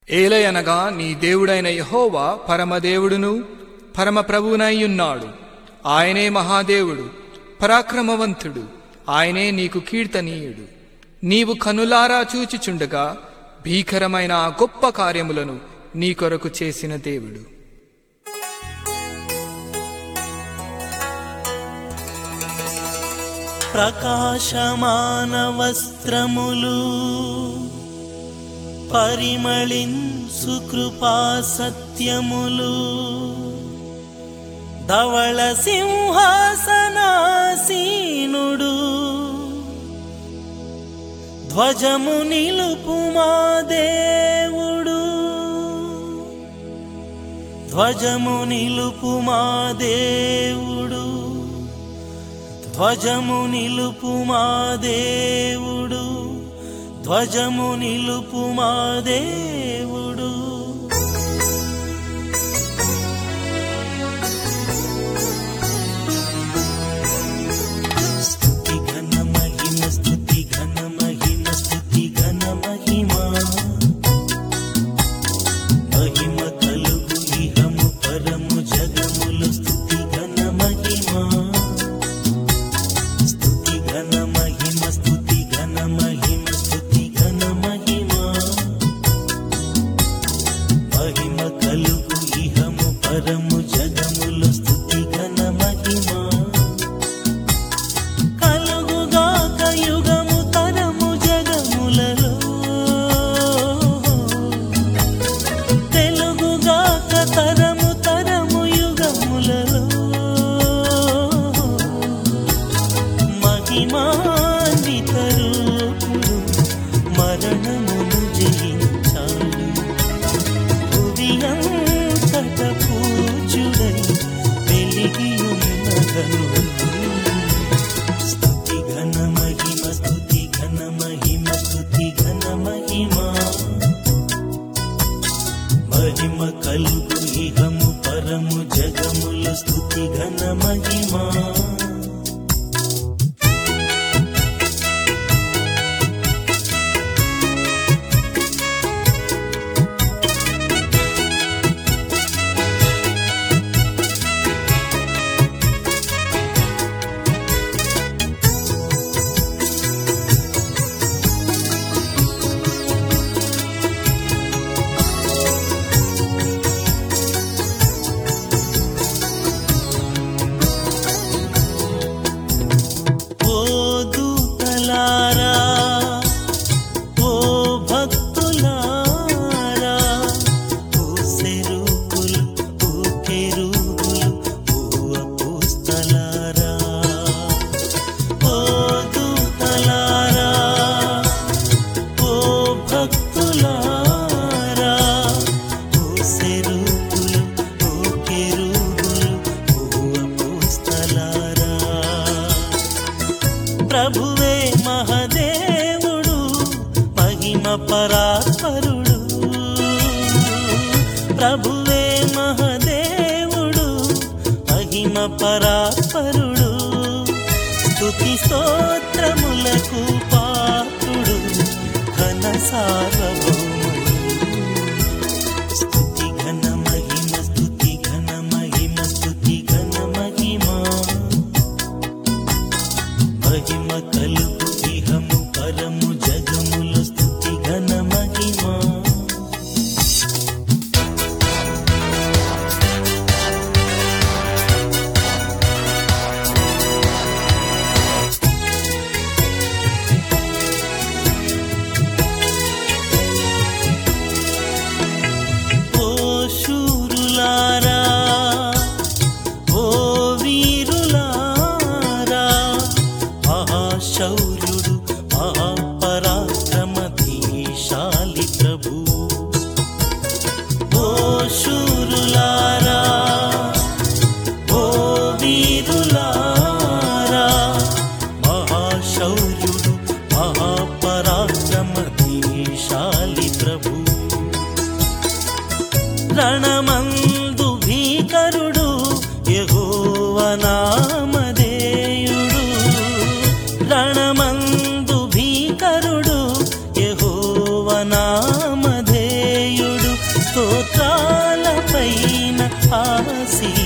ఏలయనగా నీ దేవుడైన యహోవా పరమదేవుడును పరమ ప్రభువునయ్యున్నాడు ఆయనే మహాదేవుడు పరాక్రమవంతుడు ఆయనే నీకు కీర్తనీయుడు నీవు కనులారా చూచిచుండగా భీకరమైన ఆ గొప్ప కార్యములను నీ కొరకు చేసిన దేవుడు ప్రకాశమాన వస్త్రములు పరిమళింసు కృపా సత్యములు ధవళ సింహాసనాసీనుడు ధ్వజము నిలుపు మా దేవుడు ధ్వజము నిలుపు మా దేవుడు ధ్వజము నిలుపు మా దేవుడు ధ్వజము నిలుపు మా దేవుడు స్తుతి ఘన మహిమ స్తుతి ఘన మహిమ స్తుతి ఘన మహిమ మహిమ కలుగు ఇహము పరము జగములు స్తుతి ఘన మహిమ స్తుతి ఘన మహిమ స్తుతి ఘన మహిమ స్తుతి ఘన మహిమ మహిమ కలుగు ఇహము పరము జగములు స్తుతి ఘన మహిమ కలుగుగాక యుగము తరము జగములలో తెలుగుగాక తరము తరము యుగములలో మహిమాన్విత రూపుడు మరణమును జయించాడు భువియంతట పూజుడై వెలిగి ఉన్నదను స్తుతి ఘన మహిమ స్తుతి ఘన మహిమ స్తుతి ఘన మహిమ మహిమ కలుగు ఇహము పరము జగముల స్తుతి ఘన మహిమ ఓ దూతలారా ఓ భక్తులారా ఓ సెరుకులు ఓ కెరూబులు ఓ అపోస్తలారా ఓ దూతలారా ఓ భక్తులారా ఓ సెరుకులు ఓ కెరూబులు ఓ అపోస్తలారా ప్రభువే మహదేవుడు మహిమ పరాత్పరుడు ప్రభువే మహదేవుడు మహిమ పరాత్పరుడు స్తుతి స్తోత్రములకు పాత్రుడు ఘన సార్వభౌముడు స్తుతి ఘన మహిమ స్తుతి ఘన మహిమ స్తుతి ఘన మహిమ మహిమ కలుగు ఇహము పరము జగముల స్తుతి ఘన మహిమ ఓ శూరులారా ఓ వీరులారా మహాశౌర్యుడు మహాపరాక్రమధీశాలి ప్రభు ఓ శూరులారా ఓ వీరులారా మహాశౌర్యుడు మహాపరాక్రమధీశాలి ప్రభు రణమందు భీకరుడు యహోవనామధేయుడు రణమందు భీకరుడు యహోవనామధేయుడు స్తోత్రాల పైన ఆశీర్వాదం